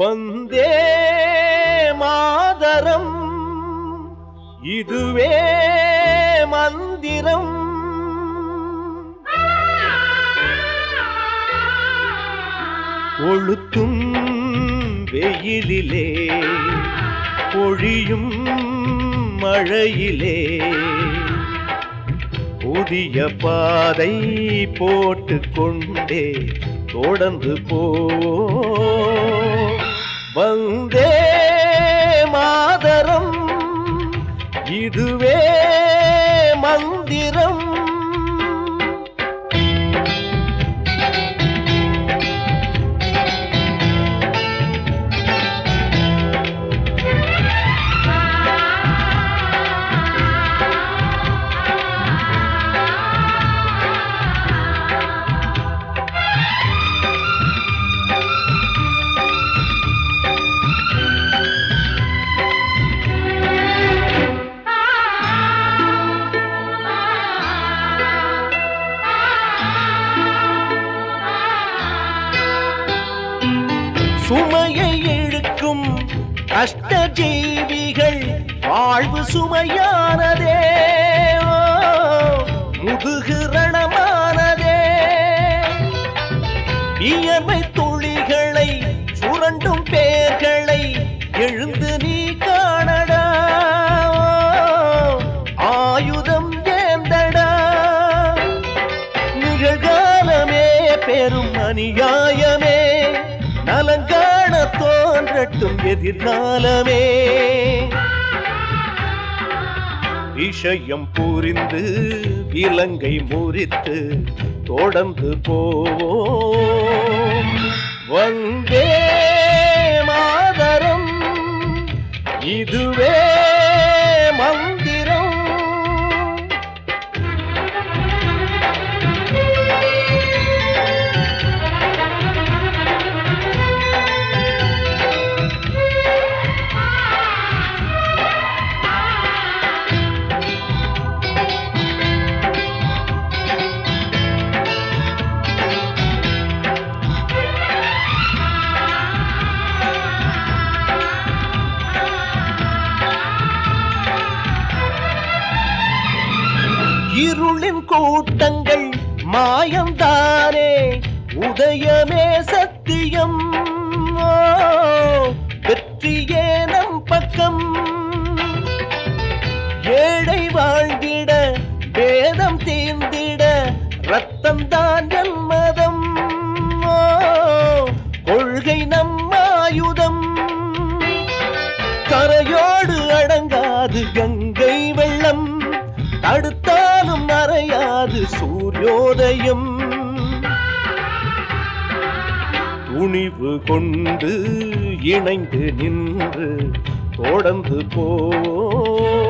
வந்தே மாதரம் இதுவே மந்திரம் கொளுத்தும் வெயிலிலே பொழியும் மழையிலே புதிய பாதை போட்டு கொண்டே தொடர்ந்து போ வந்தே மாதரம் இதுவே மந்திரம் சுமையை இழுக்கும் கஷ்ட ஜீவிகள் வாழ்வு சுமையானதே ஓ, முதுகு ரணமானதே இயற்கை துளிகளை சுரண்டும் பேர்களை எழுந்து நீ காணடா ஓ, ஆயுதம் ஏந்தடா நிகழ்காலமே பெரும் அநியாயமே நலங்காண தோன்றட்டும் எதிர்காலமே விஷயம் புரிந்து விலங்கை முறித்து தொடர்ந்து போவோம் வந்தே மாதரம் இதுவே மந்திரம் இருளின் கூட்டங்கள் மாயம்தானே உதயமே சத்தியம் ஓ, வெற்றியே நம் பக்கம் ஏழை வாழ்ந்திட வேதம் தீர்ந்திட ரத்தம் தான் ஜன்மதம் ஓ, கொள்கை நம் ஆயுதம் கரையோடு அடங்காது கங்கை வெள்ளம் தடுத்தாலும் மறையாது சூரியோதயம் துணிவு கொண்டு இணைந்து நின்று தொடர்ந்து போ